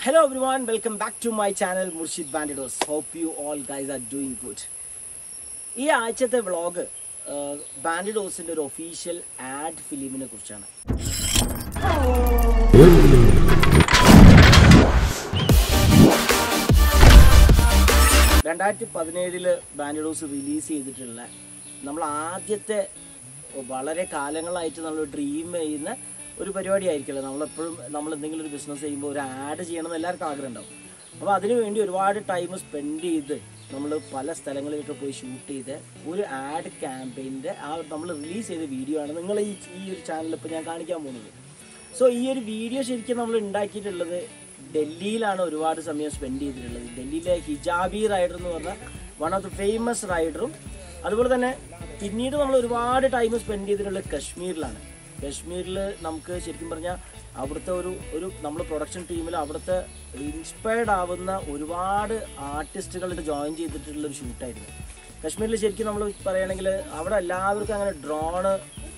Hello everyone, welcome back to my channel Murshid Bandidos. Hope you all guys are doing good. ഈ ആഴ്ചത്തെ vlog ബാൻഡിഡോസിന്റെ ഒരു official add ഫിലിമിനെ കുറിച്ചാണ് രണ്ടായിരത്തി പതിനേഴില് Bandidos release ചെയ്തിട്ടുള്ള നമ്മൾ ആദ്യത്തെ വളരെ കാലങ്ങളായിട്ട് നമ്മൾ ഡ്രീം ചെയ്യുന്ന ഒരു പരിപാടി ആയിരിക്കുമല്ലോ നമ്മളെപ്പോഴും നമ്മൾ എന്തെങ്കിലും ഒരു ബിസിനസ് ചെയ്യുമ്പോൾ ഒരു ആഡ് ചെയ്യണമെന്ന് എല്ലാവർക്കും ആഗ്രഹം ഉണ്ടാവും അപ്പോൾ അതിനു വേണ്ടി ഒരുപാട് ടൈം സ്പെൻഡ് ചെയ്ത് നമ്മൾ പല സ്ഥലങ്ങളിലൊക്കെ പോയി ഷൂട്ട് ചെയ്ത് ഒരു ആഡ് ക്യാമ്പയിൻ്റെ ആ നമ്മൾ റിലീസ് ചെയ്ത വീഡിയോ ആണ് നിങ്ങൾ ഈ ഈ ഒരു ചാനലിൽ ഇപ്പോൾ ഞാൻ കാണിക്കാൻ പോകുന്നത് സോ ഈ ഒരു വീഡിയോ ശരിക്കും നമ്മൾ ഉണ്ടാക്കിയിട്ടുള്ളത് ഡൽഹിയിലാണ് ഒരുപാട് സമയം സ്പെൻഡ് ചെയ്തിട്ടുള്ളത് ഡൽഹിയിലെ ഹിജാബി റൈഡർ എന്ന് പറഞ്ഞ വൺ ഓഫ് ദ ഫേമസ് റൈഡറും അതുപോലെ തന്നെ പിന്നീട് നമ്മൾ ഒരുപാട് ടൈം സ്പെൻഡ് ചെയ്തിട്ടുള്ളത് കശ്മീരിലാണ് കശ്മീരിൽ നമുക്ക് ശരിക്കും പറഞ്ഞാൽ അവിടുത്തെ ഒരു ഒരു നമ്മൾ പ്രൊഡക്ഷൻ ടീമിൽ അവിടുത്തെ ഇൻസ്പയർഡ് ആവുന്ന ഒരുപാട് ആർട്ടിസ്റ്റുകളുടെ ജോയിൻ ചെയ്തിട്ടുള്ള ഒരു ഷൂട്ടായിരുന്നു കശ്മീരിൽ ശരിക്കും നമ്മൾ പറയുകയാണെങ്കിൽ അവിടെ എല്ലാവർക്കും അങ്ങനെ ഡ്രോണ്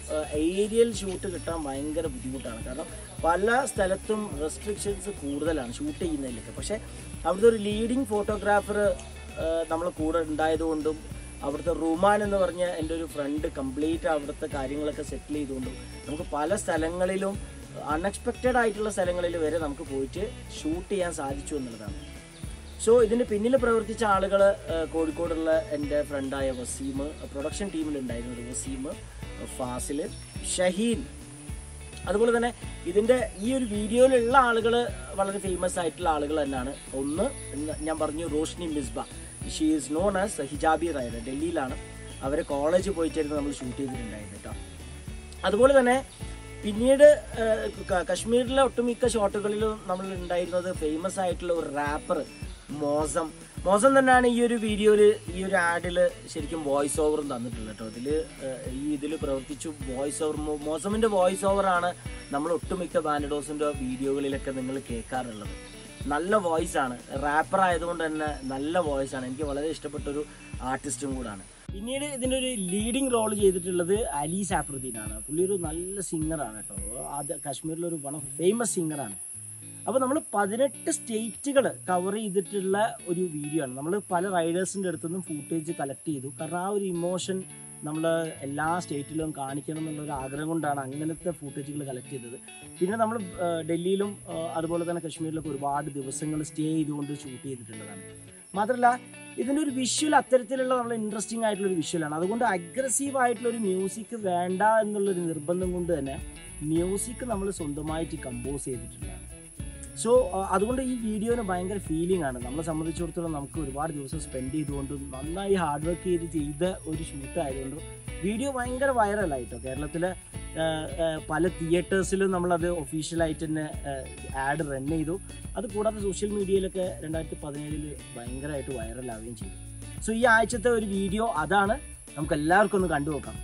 ഏരിയൽ ഷൂട്ട് കിട്ടാൻ ഭയങ്കര ബുദ്ധിമുട്ടാണ് കാരണം പല സ്ഥലത്തും റെസ്ട്രിക്ഷൻസ് കൂടുതലാണ് ഷൂട്ട് ചെയ്യുന്നതിലൊക്കെ പക്ഷേ അവിടുത്തെ ഒരു ലീഡിങ് ഫോട്ടോഗ്രാഫർ നമ്മൾ കൂടെ ഉണ്ടായതുകൊണ്ടും അവിടുത്തെ റുമാൻ എന്ന് പറഞ്ഞ എൻ്റെ ഒരു ഫ്രണ്ട് കംപ്ലീറ്റ് അവിടുത്തെ കാര്യങ്ങളൊക്കെ സെറ്റിൽ ചെയ്തുകൊണ്ടും നമുക്ക് പല സ്ഥലങ്ങളിലും അൺഎക്സ്പെക്റ്റഡ് ആയിട്ടുള്ള സ്ഥലങ്ങളിൽ വരെ നമുക്ക് പോയിട്ട് ഷൂട്ട് ചെയ്യാൻ സാധിച്ചു എന്നുള്ളതാണ് സോ ഇതിന് പിന്നിൽ പ്രവർത്തിച്ച ആളുകൾ കോഴിക്കോടുള്ള എൻ്റെ ഫ്രണ്ടായ വസീം പ്രൊഡക്ഷൻ ടീമിലുണ്ടായിരുന്നത് വസീം ഫാസിൽ ഷഹീൻ അതുപോലെ തന്നെ ഇതിൻ്റെ ഈ ഒരു വീഡിയോയിലുള്ള ആളുകൾ വളരെ ഫേമസ് ആയിട്ടുള്ള ആളുകൾ തന്നെയാണ് ഒന്ന് ഇന്ന് ഞാൻ പറഞ്ഞു Roshni Misba she is known as ഹിജാബി റൈഡർ ഡൽഹിയിലാണ് അവർ കോളേജിൽ പോയിട്ടായിരുന്നു നമ്മൾ ഷൂട്ട് ചെയ്തിട്ടുണ്ടായിരുന്നു കേട്ടോ അതുപോലെ തന്നെ പിന്നീട് ഏഹ്, ക- കശ്മീരിലെ ഒട്ടുമിക്ക ഷോട്ടുകളിലും നമ്മൾ ഉണ്ടായിരുന്നത് ഫേമസ് ആയിട്ടുള്ള ഒരു റാപ്പർ മോസം മോസം തന്നെയാണ് ഈ ഒരു വീഡിയോയിൽ ഈ ഒരു ആഡിൽ ശരിക്കും വോയിസ് ഓവറും തന്നിട്ടുള്ളത് കേട്ടോ ഇതിൽ ഈ ഇതിൽ പ്രവർത്തിച്ചു വോയിസ് ഓവർ മോസമിൻ്റെ വോയിസ് ഓവറാണ് നമ്മൾ ഒട്ടുമിക്ക ബാൻഡഡോസിൻ്റെ വീഡിയോകളിലൊക്കെ നിങ്ങൾ കേൾക്കാറുള്ളത് നല്ല വോയിസ് ആണ് റാപ്പർ ആയതുകൊണ്ട് തന്നെ നല്ല വോയിസ് ആണ് എനിക്ക് വളരെ ഇഷ്ടപ്പെട്ട ഒരു ആർട്ടിസ്റ്റും കൂടാണ് പിന്നീട് ഇതിൻ്റെ ഒരു ലീഡിങ് റോൾ ചെയ്തിട്ടുള്ളത് അലി സാഫറുദ്ദീൻ ആണ് പുള്ളി ഒരു നല്ല സിംഗറാണ് കേട്ടോ അത് കാശ്മീരിലെ ഒരു വൺ ഓഫ് ഫേമസ് സിംഗറാണ് അപ്പോൾ നമ്മൾ പതിനെട്ട് സ്റ്റേറ്റുകൾ കവർ ചെയ്തിട്ടുള്ള ഒരു വീഡിയോ ആണ് നമ്മൾ പല റൈഡേഴ്സിൻ്റെ അടുത്തുനിന്നും ഫൂട്ടേജ് കളക്ട് ചെയ്തു കാരണം ആ ഒരു ഇമോഷൻ നമ്മൾ എല്ലാ സ്റ്റേറ്റിലും കാണിക്കണം എന്നുള്ള ഒരു ആഗ്രഹം കൊണ്ടാണ് അങ്ങനത്തെ ഫൂട്ടേജുകൾ കളക്ട് ചെയ്തത് പിന്നെ നമ്മൾ ഡൽഹിയിലും ആ, അതുപോലെ തന്നെ കശ്മീരിലൊക്കെ ഒരുപാട് ദിവസങ്ങൾ സ്റ്റേ ചെയ്തുകൊണ്ട് ഷൂട്ട് ചെയ്തിട്ടുള്ളതാണ് മാത്രമല്ല ഇതിൻ്റെ ഒരു വിഷ്വൽ അത്തരത്തിലുള്ള നമ്മൾ ഇൻട്രസ്റ്റിംഗ് ആയിട്ടുള്ള ഒരു വിഷ്വലാണ് അതുകൊണ്ട് അഗ്രസീവ് ആയിട്ടുള്ള ഒരു മ്യൂസിക് വേണ്ട എന്നുള്ളൊരു നിർബന്ധം കൊണ്ട് തന്നെ മ്യൂസിക് നമ്മൾ സ്വന്തമായിട്ട് കമ്പോസ് ചെയ്തിട്ടുള്ളതാണ് സോ അതുകൊണ്ട് ഈ വീഡിയോന് ഭയങ്കര ഫീലിംഗ് ആണ് നമ്മളെ സംബന്ധിച്ചിടത്തോളം നമുക്ക് ഒരുപാട് ദിവസം സ്പെൻഡ് ചെയ്തുകൊണ്ടും നന്നായി ഹാർഡ് വർക്ക് ചെയ്ത് ചെയ്ത ഒരു ഷൂട്ട് ആയതുകൊണ്ടും വീഡിയോ ഭയങ്കര വൈറലായിട്ടോ കേരളത്തിലെ ആ, ആ, പല തിയേറ്റേഴ്സിലും നമ്മളത് ഒഫീഷ്യലായിട്ട് തന്നെ ആഡ് റൺ ചെയ്തു അത് കൂടാതെ സോഷ്യൽ മീഡിയയിലൊക്കെ രണ്ടായിരത്തി പതിനേഴിൽ ഭയങ്കരമായിട്ട് വൈറലാവുകയും ചെയ്തു സോ ഈ ആഴ്ചത്തെ ഒരു വീഡിയോ അതാണ് നമുക്ക് എല്ലാവർക്കും ഒന്ന് കണ്ടു നോക്കാം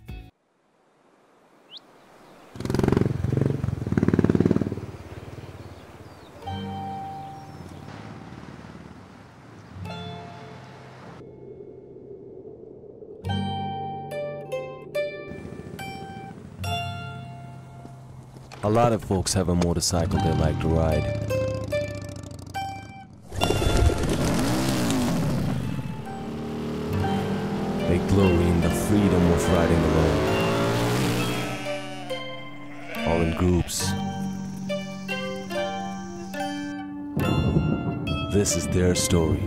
A lot of folks have a motorcycle they like to ride. They glory in the freedom of riding alone. All in groups. This is their story.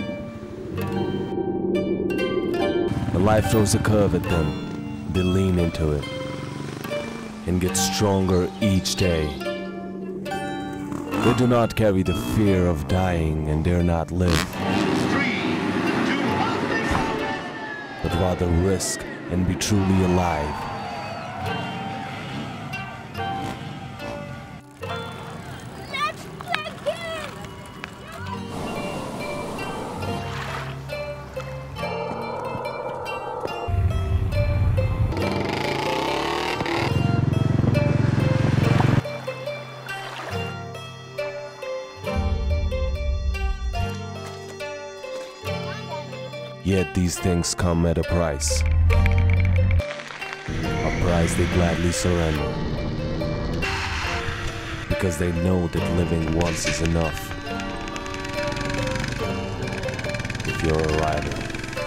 The life throws a curve at them. They lean into it and get stronger each day. They do not carry the fear of dying and dare not live, but rather risk and be truly alive. Yet these things come at a price. A price they gladly surrender. Because because they know that living once is enough. If you're a rider.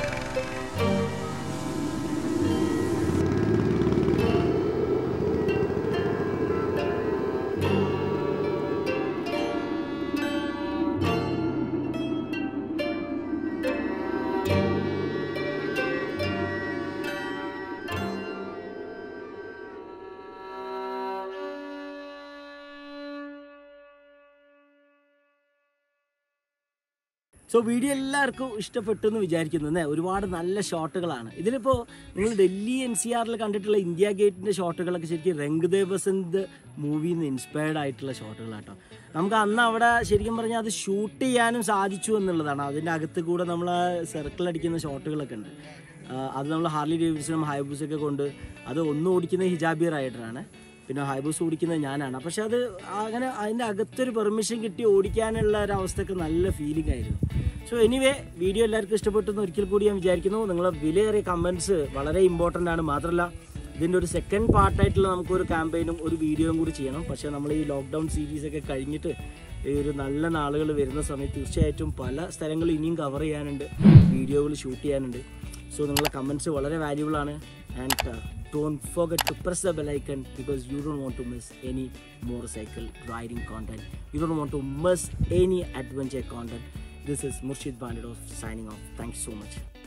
So video എല്ലാവർക്കും ഇഷ്ടപ്പെട്ടു എന്ന് വിചാരിക്കുന്നു അല്ലേ ഒരുപാട് നല്ല ഷോട്ടുകളാണ് ഇതിലിപ്പോൾ നിങ്ങൾ Delhi N C ആറിൽ കണ്ടിട്ടുള്ള ഇന്ത്യ ഗേറ്റിൻ്റെ ഷോട്ടുകളൊക്കെ ശരിക്കും രംഗ്ദേ ബസന്ത് മൂവിയിൽ നിന്ന് ഇൻസ്പയർഡ് ആയിട്ടുള്ള ഷോട്ടുകളാട്ടോ നമുക്ക് അന്ന് അവിടെ ശരിക്കും പറഞ്ഞാൽ അത് ഷൂട്ട് ചെയ്യാനും സാധിച്ചു എന്നുള്ളതാണ് അതിൻ്റെ അകത്ത് കൂടെ നമ്മൾ സർക്കിൾ അടിക്കുന്ന ഷോട്ടുകളൊക്കെ ഉണ്ട് ആ, അത് നമ്മൾ ഹാർലി ഡേവിഡ്സണും ഹൈബൂസൊക്കെ കൊണ്ട് അത് ഒന്ന് ഓടിക്കുന്ന ഹിജാബി റൈഡറാണ് പിന്നെ ഹൈബൂസ് ഓടിക്കുന്നത് ഞാനാണ് പക്ഷെ അത് അങ്ങനെ അതിൻ്റെ അകത്തൊരു പെർമിഷൻ കിട്ടി ഓടിക്കാനുള്ള ഒരു അവസ്ഥയൊക്കെ നല്ല ഫീലിംഗ് ആയിരുന്നു സോ എനിവേ വീഡിയോ എല്ലാവർക്കും ഇഷ്ടപ്പെട്ടു എന്ന് ഒരിക്കൽ കൂടി ഞാൻ വിചാരിക്കുന്നു നിങ്ങളെ വിലയേറിയ കമൻറ്റ്സ് വളരെ ഇമ്പോർട്ടൻ്റ് ആണ് മാത്രമല്ല ഇതിൻ്റെ ഒരു സെക്കൻഡ് പാർട്ടായിട്ടുള്ള നമുക്കൊരു ക്യാമ്പയിനും ഒരു വീഡിയോയും കൂടി ചെയ്യണം പക്ഷേ നമ്മൾ ഈ ലോക്ക്ഡൗൺ സീരീസൊക്കെ കഴിഞ്ഞിട്ട് ഈ ഒരു നല്ല നാളുകൾ വരുന്ന സമയത്ത് തീർച്ചയായിട്ടും പല സ്ഥലങ്ങളും ഇനിയും കവർ ചെയ്യാനുണ്ട് വീഡിയോകൾ ഷൂട്ട് ചെയ്യാനുണ്ട് സോ നിങ്ങളുടെ കമൻറ്റ്സ് വളരെ വാല്യൂബിൾ ആണ് and don't forget to press the bell icon because you don't want to miss any motorcycle riding content. You don't want to miss any adventure content. This is Murshid Bandidov signing off. Thank you so much.